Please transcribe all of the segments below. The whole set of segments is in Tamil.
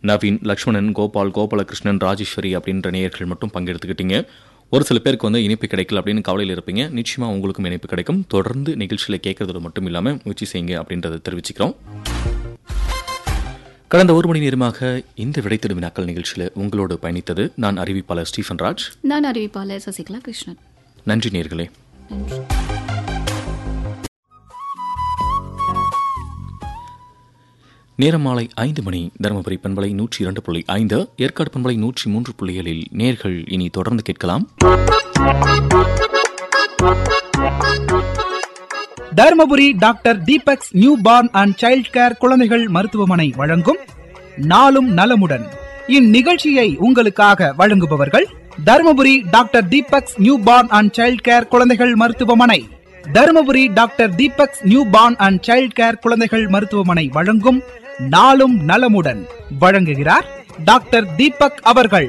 நவீன் லக்ஷ்மணன் கோபால் கோபாலகிருஷ்ணன் ராஜேஸ்வரி அப்படின்ற நேயர்கள் மட்டும் பங்கெடுத்துக்கிட்டீங்க ஒரு சில பேருக்கு வந்து இணைப்பு கிடைக்கல அப்படின்னு கவலையில் இருப்பீங்க நிச்சயமா உங்களுக்கும் இணைப்பு கிடைக்கும் தொடர்ந்து நிகழ்ச்சியில கேட்கறதோட மட்டும் இல்லாமல் முயற்சி செய்யுங்க அப்படின்றத தெரிவிச்சுக்கிறோம் கடந்த ஒரு மணி நேரமாக இந்த விடைத்திடும் வினாக்கள் நிகழ்ச்சியில் உங்களோடு பயணித்தது நான் அறிவிப்பாளர் ஸ்டீஃபன் ராஜ் நான் அறிவிப்பாளர் சசிகலா கிருஷ்ணன் நன்றி நேர்களே நன்றி நேரம் மாலை ஐந்து மணி தருமபுரி பண்பலை நூற்றி இரண்டு புள்ளி ஐந்து ஏற்காடு பண்பலை நூற்றி மூன்று புள்ளி ஏழில் நேர்கள் இனி தொடர்ந்து கேட்கலாம் Dharmapuri doctor Deepak's new born and child care குழந்தைகள் மருத்துவமனை வழங்கும் நாளும் நலமுடன் இந்நிகழ்ச்சியை உங்களுக்காக வழங்குபவர்கள் Dharmapuri doctor Deepak's new born and child care குழந்தைகள் மருத்துவமனை Dharmapuri doctor Deepak's new born and child care குழந்தைகள் மருத்துவமனை வழங்கும் நாளும் நலமுடன் வழங்குகிறார் டாக்டர் தீபக் அவர்கள்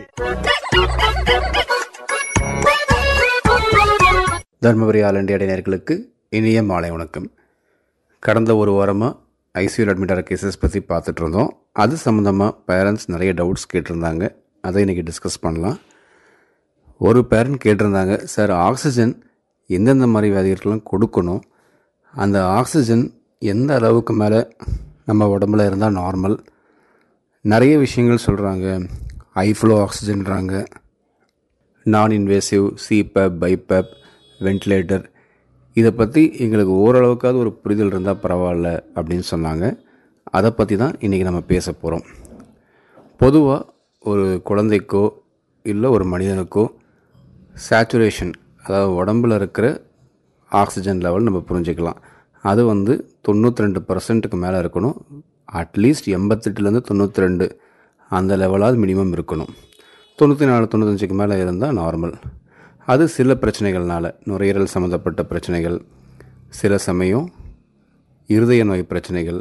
தருமபுரி ஆல் இண்டியா நேயர்களுக்கு இனிய மாலை வணக்கம் கடந்த ஒரு வாரமாக ஐசியூ அட்மிட் ஆகிற கேசஸ் பற்றி பார்த்துட்டு இருந்தோம் அது சம்மந்தமாக பேரண்ட்ஸ் நிறைய டவுட்ஸ் கேட்டிருந்தாங்க அதை இன்றைக்கி டிஸ்கஸ் பண்ணலாம் ஒரு பேரண்ட் கேட்டிருந்தாங்க சார் ஆக்சிஜன் எந்தெந்த மாதிரி வியாதிகளுக்கெல்லாம் கொடுக்கணும் அந்த ஆக்சிஜன் எந்த அளவுக்கு மேலே நம்ம உடம்புல இருந்தால் நார்மல் நிறைய விஷயங்கள் சொல்கிறாங்க ஐஃப்ளோ ஆக்சிஜன்றாங்க நான் இன்வேசிவ் சிபேப் பைபேப் வென்டிலேட்டர் இதை பற்றி எங்களுக்கு ஓரளவுக்காவது ஒரு புரிதல் இருந்தால் பரவாயில்ல அப்படின்னு சொன்னாங்க அதை பற்றி தான் இன்றைக்கி நம்ம பேச போகிறோம் பொதுவாக ஒரு குழந்தைக்கோ இல்லை ஒரு மனிதனுக்கோ சேச்சுரேஷன் அதாவது உடம்புல இருக்கிற ஆக்சிஜன் லெவல் நம்ம புரிஞ்சுக்கலாம் அது வந்து தொண்ணூற்றி ரெண்டு பர்சன்ட்டுக்கு மேலே இருக்கணும் அட்லீஸ்ட் எண்பத்தெட்டுலேருந்து தொண்ணூற்றி ரெண்டு அந்த லெவலாவது மினிமம் இருக்கணும் தொண்ணூற்றி நாலு தொண்ணூத்தஞ்சுக்கு மேலே இருந்தால் நார்மல் அது சில பிரச்சனைகள்னால நுரையீரல் சம்மந்தப்பட்ட பிரச்சனைகள் சில சமயம் இருதய நோய் பிரச்சனைகள்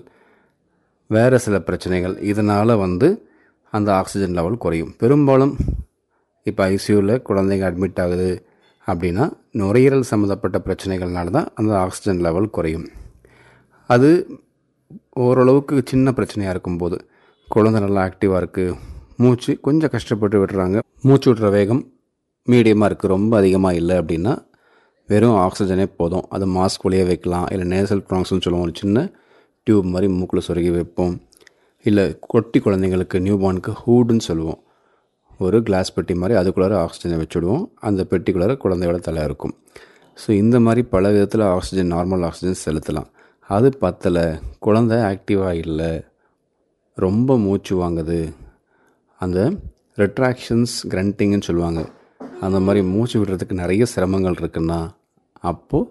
வேறு சில பிரச்சனைகள் இதனால் வந்து அந்த ஆக்சிஜன் லெவல் குறையும் பெரும்பாலும் இப்போ ஐசியூவில் குழந்தைங்க அட்மிட் ஆகுது அப்படின்னா நுரையீரல் சம்மந்தப்பட்ட பிரச்சனைகள்னால தான் அந்த ஆக்சிஜன் லெவல் குறையும் அது ஓரளவுக்கு சின்ன பிரச்சனையாக இருக்கும்போது குழந்தை நல்லா ஆக்டிவாக இருக்குது மூச்சு கொஞ்சம் கஷ்டப்பட்டு விடுறாங்க மூச்சு விடுற வேகம் மீடியமாக இருக்குது ரொம்ப அதிகமாக இல்லை அப்படின்னா வெறும் ஆக்சிஜனே போதும் அது மாஸ்க் வழியாக வைக்கலாம் இல்லை நேசல் ப்ராங்ஸ்னு சொல்லுவோம் ஒரு சின்ன டியூப் மாதிரி மூக்கில் சொருகி வைப்போம் இல்லை கொட்டி குழந்தைங்களுக்கு நியூபார்னுக்கு ஹூடுன்னு சொல்லுவோம் ஒரு கிளாஸ் பெட்டி மாதிரி அதுக்குள்ளார ஆக்சிஜனை வச்சுடுவோம் அந்த பெட்டிக்குள்ளார குழந்தையோட தலை இருக்கும் ஸோ இந்த மாதிரி பல விதத்தில் ஆக்சிஜன் நார்மல் ஆக்சிஜன் செலுத்தலாம் அது பத்தலை குழந்தை ஆக்டிவாக இல்லை ரொம்ப மூச்சு வாங்குது அந்த ரெட்ராக்ஷன்ஸ் கிரண்டிங்னு சொல்லுவாங்க அந்த மாதிரி மூச்சு விடுறதுக்கு நிறைய சிரமங்கள் இருக்குன்னா அப்போது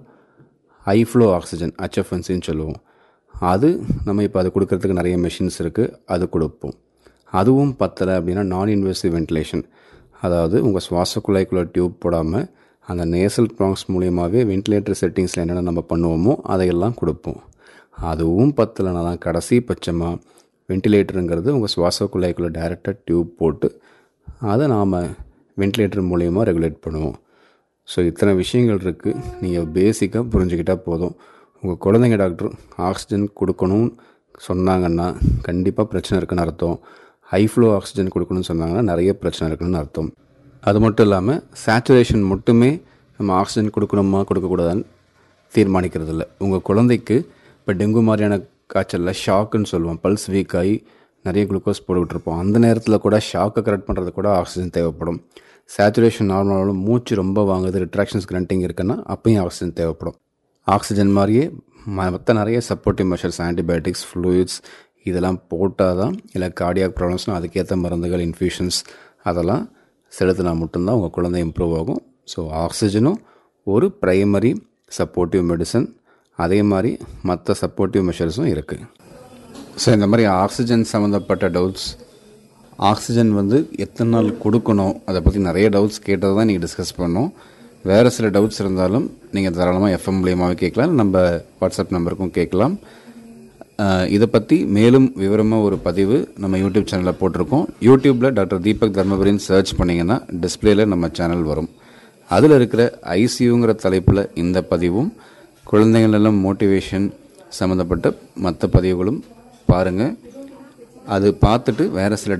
ஐஃப்ளோ ஆக்சிஜன் ஹச்எஃப்என்சின்னு சொல்லுவோம் அது நம்ம இப்போ அது கொடுக்கறதுக்கு நிறைய மெஷின்ஸ் இருக்குது அது கொடுப்போம் அதுவும் பத்தலை அப்படின்னா நான் இன்வெசிவ் வென்டிலேஷன் அதாவது உங்கள் சுவாச குழாய்க்குள்ள டியூப் போடாமல் அந்த நேசல் ப்ராங்ஸ் மூலியமாகவே வென்டிலேட்டர் செட்டிங்ஸில் என்னென்ன நம்ம பண்ணுவோமோ அதையெல்லாம் கொடுப்போம் அதுவும் பத்தலைனா தான் கடைசி பட்சமாக வென்டிலேட்டருங்கிறது உங்கள் சுவாச குழாய்க்குள்ளே டைரெக்டாக டியூப் போட்டு அதை நாம் வென்டிலேட்டர் மூலயமா ரெகுலேட் பண்ணுவோம் ஸோ இத்தனை விஷயங்கள் இருக்குது நீங்கள் பேசிக்காக புரிஞ்சுக்கிட்டால் போதும் உங்கள் குழந்தைங்க டாக்டர் ஆக்சிஜன் கொடுக்கணும்னு சொன்னாங்கன்னா கண்டிப்பாக பிரச்சனை இருக்குன்னு அர்த்தம் ஹை ஃப்ளோ ஆக்சிஜன் கொடுக்கணும்னு சொன்னாங்கன்னா நிறைய பிரச்சனை இருக்குன்னு அர்த்தம் அது மட்டும் இல்லாமல் சேச்சுரேஷன் மட்டுமே நம்ம ஆக்சிஜன் கொடுக்கணுமா கொடுக்கக்கூடாதான்னு தீர்மானிக்கிறது இல்லை உங்கள் குழந்தைக்கு இப்போ டெங்கு மாதிரியான காய்ச்சலில் ஷாக்குன்னு சொல்லுவோம் பல்ஸ் வீக் ஆகி நிறைய குளுக்கோஸ் போட்டுக்கிட்டு இருப்போம் அந்த நேரத்தில் கூட ஷாக்கை கரெக்ட் பண்ணுறது கூட ஆக்சிஜன் தேவைப்படும் சேச்சுரேஷன் நார்மலாலும் மூச்சு ரொம்ப வாங்குது ரிட்ராக்ஷன்ஸ் கிரண்டிங் இருக்குன்னா அப்பயும் ஆக்சிஜன் தேவைப்படும் ஆக்சிஜன் மாதிரியே மற்ற நிறைய சப்போர்ட்டிவ் மெஷர்ஸ் ஆன்டிபயோட்டிக்ஸ் ஃப்ளூயிட்ஸ் இதெல்லாம் போட்டால் தான் இல்லை கார்டியாக் ப்ராப்ளம்ஸ்னால் அதுக்கேற்ற மருந்துகள் இன்ஃபியூஷன்ஸ் அதெல்லாம் செலுத்தினா மட்டும்தான் உங்கள் குழந்தை இம்ப்ரூவ் ஆகும் ஸோ ஆக்சிஜனும் ஒரு ப்ரைமரி சப்போர்ட்டிவ் மெடிசன் அதே மாதிரி மற்ற சப்போர்ட்டிவ் மெஷர்ஸும் இருக்குது ஸோ இந்த மாதிரி ஆக்சிஜன் சம்மந்தப்பட்ட டவுட்ஸ் ஆக்சிஜன் வந்து எத்தனை நாள் கொடுக்கணும் அதை பற்றி நிறைய டவுட்ஸ் கேட்டதை தான் நீங்கள் டிஸ்கஸ் பண்ணோம் வேறு சில டவுட்ஸ் இருந்தாலும் நீங்கள் தாராளமாக எஃப்எம் மூலியமாகவே கேட்கலாம் நம்ம வாட்ஸ்அப் நம்பருக்கும் கேட்கலாம் அஹ், இதை பற்றி மேலும் விவரமாக ஒரு பதிவு நம்ம யூடியூப் சேனலில் போட்டிருக்கோம் யூடியூப்பில் டாக்டர் தீபக் தர்மபுரின்னு சர்ச் பண்ணிங்கன்னா டிஸ்பிளேல நம்ம சேனல் வரும் அதில் இருக்கிற ஐசியூங்கிற தலைப்பில் இந்த பதிவும் குழந்தைகள் எல்லாம் மோட்டிவேஷன் சம்மந்தப்பட்ட மற்ற பதிவுகளும் பாருங்கள் அது பார்த்துட்டு வேறு சில